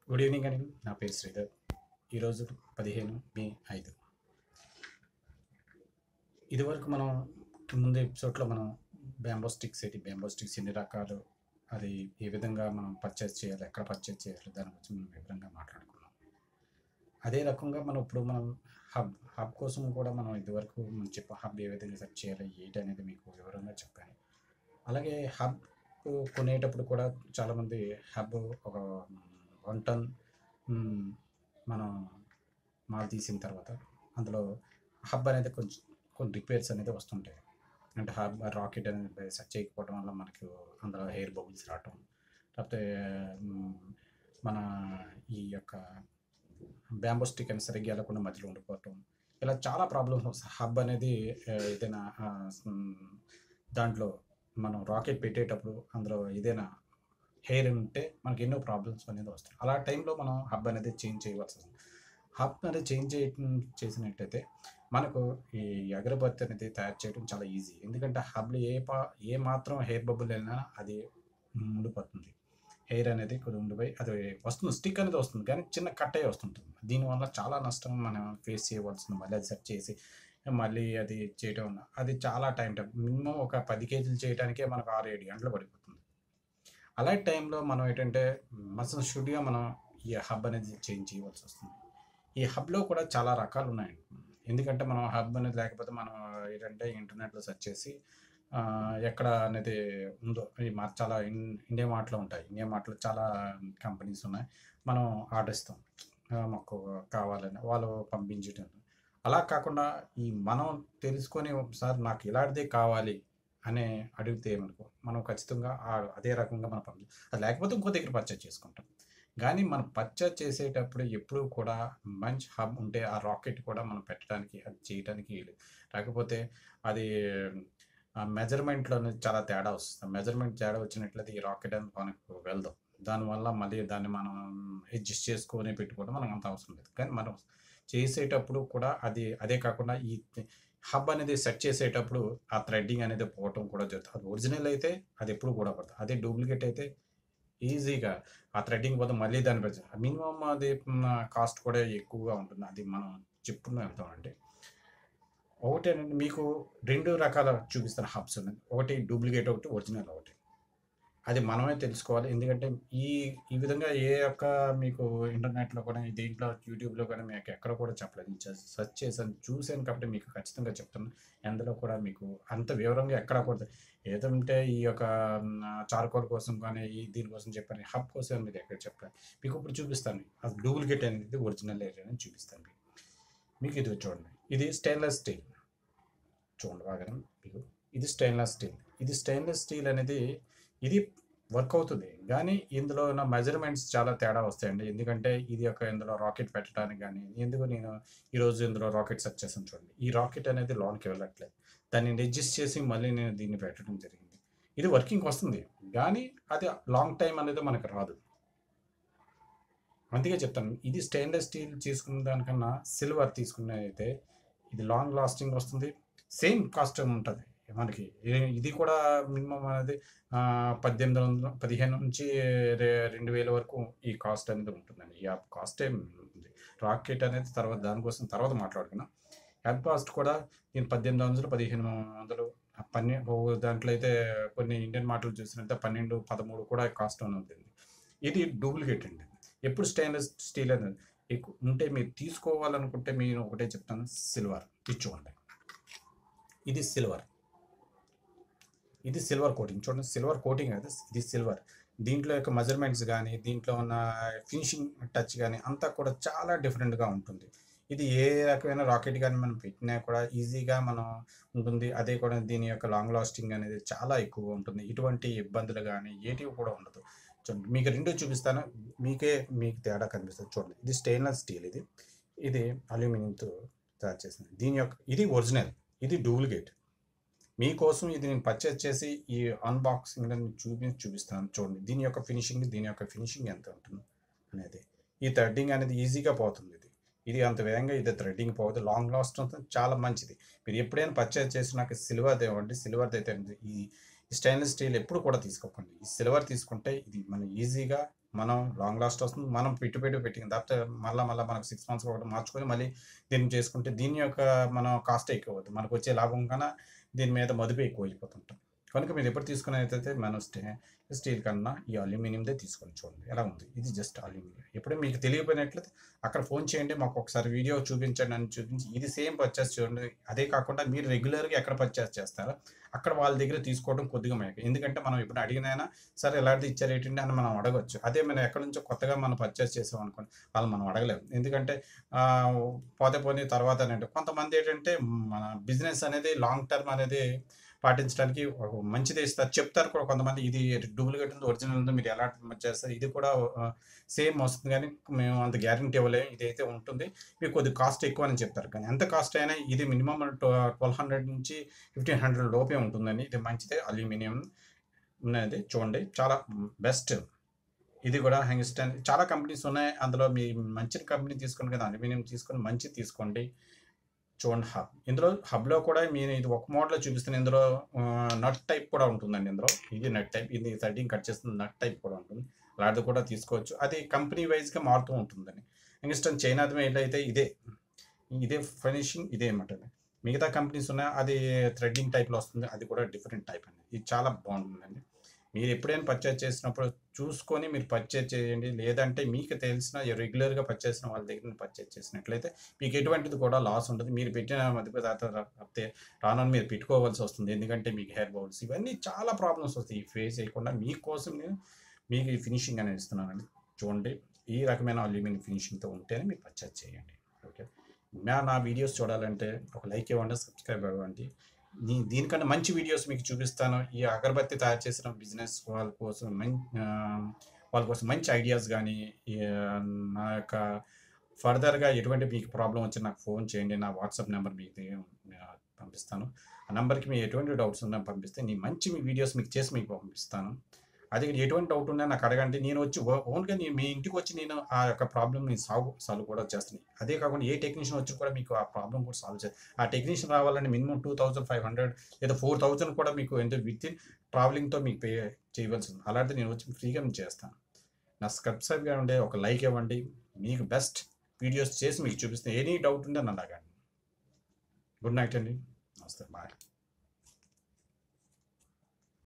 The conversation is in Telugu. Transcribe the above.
గుడ్ ఈవినింగ్ అండి నా పేరు శ్రీధర్ ఈరోజు పదిహేను మే ఐదు ఇదివరకు మనం ముందు ఎపిసోడ్లో మనం బ్యాంబో స్టిక్స్ ఏంటి బ్యాంబో స్టిక్స్ ఎన్ని రకాలు అది ఏ విధంగా మనం పర్చేస్ చేయాలి ఎక్కడ పర్చేస్ చేయాలి దాని గురించి మనం వివరంగా మాట్లాడుకున్నాం అదే రకంగా మనం ఇప్పుడు మనం హబ్ హబ్ కోసం కూడా మనం ఇదివరకు మనం చెప్ప హబ్ ఏ విధంగా సెట్ చేయాలి ఏంటి అనేది మీకు వివరంగా చెప్పాను అలాగే హబ్ కొనేటప్పుడు కూడా చాలామంది హబ్ ఒక వన్ టన్ మ్, మనం మాల్ తీసిన తర్వాత అందులో హబ్ అనేది కొంచెం కొన్ని రిపేర్స్ అనేది వస్తుంటాయి అంటే హబ్ రాకెట్ అనేది సెట్ చేయకపోవడం వల్ల మనకు అందులో హెయిర్ బబుల్స్ రావటం లేకపోతే మ్, మన ఈ యొక్క బ్యాంబో స్టిక్ అనేది సరిగ్గా వెళ్ళకుండా మధ్యలో ఉండిపోవటం ఇలా చాలా ప్రాబ్లమ్స్ వస్తాయి హబ్ అనేది ఆ, ఏదైనా ఆ, మ్, దాంట్లో మనం రాకెట్ పెట్టేటప్పుడు అందులో ఏదైనా హెయిర్ ఉంటే మనకి ఎన్నో ప్రాబ్లమ్స్ అనేది వస్తాయి అలా టైంలో మనం హబ్ అనేది చేంజ్ చేయవలసి వస్తుంది హబ్ అనేది చేంజ్ చేయటం చేసినట్టయితే మనకు ఈ అగరబత్తి అనేది తయారు చేయడం చాలా ఈజీ ఎందుకంటే హబ్లో ఏ పా ఏ మాత్రం హెయిర్ బబుల్ అయినా అది ఉండిపోతుంది హెయిర్ అనేది కొద్దిగా ఉండిపోయి అది వస్తుంది స్టిక్ అనేది వస్తుంది కానీ చిన్న కట్ అయ్యి వస్తుంటుంది దీనివల్ల చాలా నష్టం మనం ఫేస్ చేయవలసింది మళ్ళీ అది సెట్ చేసి మళ్ళీ అది చేయటం వల్ల అది చాలా టైం టైం మినిమం ఒక పది కేజీలు చేయడానికే మనకు ఆరు ఏడు గంటలు పడిపోతుంది అలాంటి టైంలో మనం ఏంటంటే మసన్ షుడ్గా మనం ఈ హబ్ అనేది చేంజ్ చేయవలసి వస్తుంది ఈ హబ్లో కూడా చాలా రకాలు ఉన్నాయి ఎందుకంటే మనం హబ్ అనేది లేకపోతే మనం ఏంటంటే ఇంటర్నెట్లో సెర్చ్ చేసి ఆ, ఎక్కడ అనేది ఉందో ఈ మా చాలా ఇన్- ఇండియా మార్ట్లో ఉంటాయి ఇండియా మార్ట్లో చాలా కంపెనీస్ ఉన్నాయి మనం ఆర్డర్ ఇస్తాం ఆ, మాకు కావాలని వాళ్ళు పంపించడం అలా కాకుండా ఈ మనం తెలుసుకొని సార్ నాకు ఇలాంటిదే కావాలి అనే అడిగితే మనకు మనం ఖచ్చితంగా ఆ- అదే రకంగా మనం పంపి అది లేకపోతే ఇంకో దగ్గర పర్చేజ్ చేసుకుంటాం కానీ మనం పర్చేజ్ చేసేటప్పుడు ఎప్పుడూ కూడా మంచి హబ్ ఉంటే ఆ రాకెట్ కూడా మనం పెట్టడానికి అది చేయడానికి వీలు. లేకపోతే అది ఆ మెజర్మెంట్లో చాలా తేడా వస్తుంది మెజర్మెంట్ తేడా వచ్చినట్లయితే ఈ రాకెట్ అనేది మనకు వెళ్దాం దానివల్ల మళ్ళీ దాన్ని మనం అడ్జస్ట్ చేసుకొని పెట్టుకోవడం మనకు అంత అవసరం లేదు కానీ మనం చేసేటప్పుడు కూడా అది అదే కాకుండా ఈ హబ్ అనేది సెట్ చేసేటప్పుడు ఆ థ్రెడ్డింగ్ అనేది పోవటం కూడా జరుగుతుంది అది ఒరిజినల్ అయితే అది ఎప్పుడు కూడా పడుతుంది అదే డూప్లికేట్ అయితే ఈజీగా ఆ థ్రెడ్డింగ్ పోతే మళ్ళీ దాన్ని పెంచ మినిమం అది కాస్ట్ కూడా ఎక్కువగా ఉంటుంది అది మనం చెప్పుకుని వెళ్తామండి ఒకటి ఏంటంటే మీకు రెండు రకాల చూపిస్తాను హబ్స్ ఉన్నాయి ఒకటి డూప్లికేట్ ఒకటి ఒరిజినల్ ఒకటి అది మనమే తెలుసుకోవాలి ఎందుకంటే ఈ ఈ విధంగా ఏ యొక్క మీకు ఇంటర్నెట్లో కూడా దీంట్లో యూట్యూబ్లో కూడా మీకు ఎక్కడ కూడా చెప్పలేదు నేను సెర్చ్ చేశాను చూశాను కాబట్టి మీకు ఖచ్చితంగా చెప్తాను అందులో కూడా మీకు అంత వివరంగా ఎక్కడ కూడా ఏదంటే ఈ యొక్క చార్కోల్ కోసం కానీ ఈ దీనికోసం చెప్పాను హబ్ కోసం మీరు ఎక్కడ చెప్పాను మీకు ఇప్పుడు చూపిస్తాను అది డూప్లికేట్ అనేది ఒరిజినల్ ఏరియా అని చూపిస్తాను మీకు మీకు ఇది చూడండి ఇది స్టెయిన్లెస్ స్టీల్ చూడండి బాగా మీకు ఇది స్టెయిన్లెస్ స్టీల్ ఇది స్టెయిన్లెస్ స్టీల్ అనేది ఇది వర్క్ అవుతుంది కానీ ఇందులో ఉన్న మెజర్మెంట్స్ చాలా తేడా వస్తాయండి ఎందుకంటే ఇది ఒక ఇందులో రాకెట్ పెట్టడానికి కానీ ఎందుకు నేను ఈరోజు ఇందులో రాకెట్ సెర్చ్ చేసాను చూడండి ఈ రాకెట్ అనేది లోన్కి వెళ్ళట్లేదు దాన్ని అడ్జస్ట్ చేసి మళ్ళీ నేను దీన్ని పెట్టడం జరిగింది ఇది వర్కింగ్ వస్తుంది కానీ అది లాంగ్ టైం అనేది మనకు రాదు అందుకే చెప్తాను ఇది స్టెయిన్లెస్ స్టీల్ తీసుకున్న దానికన్నా సిల్వర్ తీసుకున్నదైతే ఇది లాంగ్ లాస్టింగ్ వస్తుంది సేమ్ కాస్ట్ ఉంటుంది మనకి ఏ- ఇది కూడా మినిమం అనేది ఆ, పద్దెనిమిది వందల పదిహేను నుంచి రె- రెండు వేల వరకు ఈ కాస్ట్ అనేది ఉంటుందండి ఈ యాప్ కాస్ట్ ఏం ఉంది రాకెట్ అనేది తర్వాత దానికోసం తర్వాత మాట్లాడుకున్నాం యాప్ కాస్ట్ కూడా నేను పద్దెనిమిది వందలు పదిహేను వందలు పన్నెండు దాంట్లో అయితే కొన్ని ఇండియన్ మాటలు చూసినట్లయితే పన్నెండు పదమూడు కూడా కాస్ట్ అని ఉంటుంది ఇది డూప్లికేట్ అండి ఎప్పుడు స్టెయిన్లెస్ స్టీల్ అనేది ఎక్కువ ఉంటే మీరు తీసుకోవాలనుకుంటే నేను ఒకటే చెప్తాను సిల్వర్ ఇచ్చుకోండి ఇది సిల్వర్ ఇది సిల్వర్ కోటింగ్ చూడండి సిల్వర్ కోటింగ్ అయితే ఇది సిల్వర్ దీంట్లో యొక్క మెజర్మెంట్స్ కానీ దీంట్లో ఉన్న ఫినిషింగ్ టచ్ కానీ అంతా కూడా చాలా డిఫరెంట్గా ఉంటుంది ఇది ఏ రకమైన రాకెట్ కానీ మనం పెట్టినా కూడా ఈజీగా మనం ఉంటుంది అదే కూడా దీని యొక్క లాంగ్ లాస్టింగ్ అనేది చాలా ఎక్కువగా ఉంటుంది ఇటువంటి ఇబ్బందులు కానీ ఏటివి కూడా ఉండదు చూడండి మీకు రెండు చూపిస్తాను మీకే మీకు తేడా కనిపిస్తుంది చూడండి ఇది స్టెయిన్లెస్ స్టీల్ ఇది ఇది అల్యూమినియంతో తయారు చేసింది దీని యొక్క ఇది ఒరిజినల్ ఇది డూప్లికేట్ మీకోసం ఇది నేను పర్చేస్ చేసి ఈ అన్బాక్సింగ్ చూపి చూపిస్తాను చూడండి దీని యొక్క ఫినిషింగ్ దీని యొక్క ఫినిషింగ్ ఎంత ఉంటుంది అనేది ఈ థ్రెడ్డింగ్ అనేది ఈజీగా పోతుంది ఇది ఇది అంత వేగంగా ఇది థ్రెడ్డింగ్ పోతుంది లాంగ్ లాస్ట్ ఉంటుంది చాలా మంచిది మీరు ఎప్పుడైనా పర్చేస్ చేసి నాకు సిల్వర్ ఇవ్వండి సిల్వర్ అయితే ఈ స్టెయిన్లెస్ స్టీల్ ఎప్పుడు కూడా తీసుకోకండి ఈ సిల్వర్ తీసుకుంటే ఇది మనం ఈజీగా మనం లాంగ్ లాస్ట్ వస్తుంది మనం పెట్టి పెట్టి పెట్టింది తప్పితే మళ్ళీ మళ్ళీ మనకు సిక్స్ మంత్స్ ఒకటి మార్చుకొని మళ్ళీ దీన్ని చేసుకుంటే దీని యొక్క మనం కాస్ట్ ఎక్కువ అవుతుంది మనకు వచ్చే లాభం కన్నా దీని మీద మదుపు ఎక్కువ అయిపోతుంటాం కనుక మీరు ఎప్పుడు తీసుకునేదైతే మనం స్టే స్టీల్ కన్నా ఈ అల్యూమినియందే తీసుకొని చూడండి ఎలా ఉంది ఇది జస్ట్ అల్యూమినియం ఎప్పుడే మీకు తెలియపోయినట్లయితే అక్కడ ఫోన్ చేయండి మాకు ఒకసారి వీడియో చూపించండి అని చూపించి ఇది సేమ్ పర్చేస్ చూడండి అదే కాకుండా మీరు రెగ్యులర్గా ఎక్కడ పర్చేస్ చేస్తారో అక్కడ వాళ్ళ దగ్గర తీసుకోవడం కొద్దిగా మనకి ఎందుకంటే మనం ఇప్పుడు అడిగినైనా సరే ఎలాంటిది ఇచ్చారు ఏంటంటే అని మనం అడగొచ్చు అదే మనం ఎక్కడి నుంచో కొత్తగా మనం పర్చేస్ చేసాం అనుకోండి వాళ్ళు మనం అడగలేము ఎందుకంటే ఆ, పోతే పోనీ తర్వాత అంటే కొంతమంది ఏంటంటే మన బిజినెస్ అనేది లాంగ్ టర్మ్ అనేది పాటించడానికి ఒక మంచిది ఇస్తారు చెప్తారు కూడా కొంతమంది ఇది డూప్లికేట్ ఉంది ఒరిజినల్ ఉంది మీరు ఎలా చేస్తారు ఇది కూడా సేమ్ వస్తుంది కానీ మేము అంత గ్యారంటీ ఇవ్వలేము ఇది అయితే ఉంటుంది మీకు కొద్ది కాస్ట్ ఎక్కువ అని చెప్తారు కానీ ఎంత కాస్ట్ అయినా ఇది మినిమం ట్వెల్వ్ హండ్రెడ్ నుంచి ఫిఫ్టీన్ హండ్రెడ్ లోపే ఉంటుందని ఇది మంచిదే అల్యూమినియం ఉన్నది చూడండి చాలా బెస్ట్ ఇది కూడా హ్యాంగ్స్టన్ చాలా కంపెనీస్ ఉన్నాయి అందులో మీ మంచి కంపెనీ తీసుకోండి కదా అల్యూమినియం తీసుకొని మంచి తీసుకోండి చూడండి హబ్ ఇందులో హబ్లో కూడా మీరు ఇది ఒక మోడల్ చూపిస్తాను ఇందులో నట్ టైప్ కూడా ఉంటుందండి ఇందులో ఇది నట్ టైప్ ఇది థర్టీన్ కట్ చేస్తుంది నట్ టైప్ కూడా ఉంటుంది అలాంటిది కూడా తీసుకోవచ్చు అది కంపెనీ వైజ్గా మారుతూ ఉంటుందని యంగ్స్టన్ చైనాది మెయిల్ అయితే ఇదే ఇదే ఫినిషింగ్ ఇదే అనమాట మిగతా కంపెనీస్ ఉన్నాయి అది థ్రెడ్డింగ్ టైప్లో వస్తుంది అది కూడా డిఫరెంట్ టైప్ అండి ఇది చాలా బాగుంటుందండి మీరు ఎప్పుడైనా పర్చేజ్ చేసినప్పుడు చూసుకొని మీరు పర్చేజ్ చేయండి లేదంటే మీకు తెలిసిన రెగ్యులర్గా పర్చేజ్ చేసిన వాళ్ళ దగ్గర పర్చేజ్ చేసినట్లయితే మీకు ఎటువంటిది కూడా లాస్ ఉంటుంది మీరు పెట్టిన మధ్య తప్పితే రానని మీరు పెట్టుకోవాల్సి వస్తుంది ఎందుకంటే మీకు హెయిర్ బౌల్స్ ఇవన్నీ చాలా ప్రాబ్లమ్స్ వస్తాయి ఫేస్ చేయకుండా మీకోసం నేను మీకు ఈ ఫినిషింగ్ అనేది ఇస్తున్నానండి చూడండి ఈ రకమైన అల్యూమినియం ఫినిషింగ్తో ఉంటేనే మీరు పర్చేజ్ చేయండి ఓకే నా నా వీడియోస్ చూడాలంటే ఒక లైక్ ఇవ్వండి సబ్స్క్రైబ్ అవ్వండి దీ దీనికన్నా మంచి వీడియోస్ మీకు చూపిస్తాను ఈ అగరబత్తి తయారు చేసిన బిజినెస్ వాళ్ళ కోసం మంచి వాళ్ళ కోసం మంచి ఐడియాస్ కానీ నా యొక్క ఫర్దర్గా ఎటువంటి మీకు ప్రాబ్లం వచ్చి నాకు ఫోన్ చేయండి నా వాట్సాప్ నెంబర్ మీకు ఆ, పంపిస్తాను ఆ నెంబర్కి మీ ఎటువంటి డౌట్స్ ఉన్నా పంపిస్తే నేను మంచి మీ వీడియోస్ మీకు చేసి మీకు పంపిస్తాను అది ఎటువంటి డౌట్ ఉన్నా నాకు అడగండి నేను వచ్చి ఓ- ఓన్గా నేను మీ ఇంటికి వచ్చి నేను ఆ యొక్క ప్రాబ్లమ్ నేను సాల్వ్ సాల్వ్ కూడా చేస్తాను అదే కాకుండా ఏ టెక్నీషియన్ వచ్చి కూడా మీకు ఆ ప్రాబ్లం కూడా సాల్వ్ చేస్తాను ఆ టెక్నీషియన్ రావాలంటే minimum two thousand five hundred లేదా ఫోర్ థౌసండ్ కూడా మీకు ఎంత విత్ ఇన్ ట్రావెలింగ్తో మీకు పే చేయవలసి ఉంది అలాంటిది నేను వచ్చి ఫ్రీగా నేను చేస్తాను నా సబ్స్క్రైబ్గా ఉండే ఒక లైక్ ఇవ్వండి మీకు బెస్ట్ వీడియోస్ చేసి మీకు చూపిస్తాను ఎనీ డౌట్ ఉంటే నన్ను అడగండి గుడ్ నైట్ అండి నమస్తే బాయ్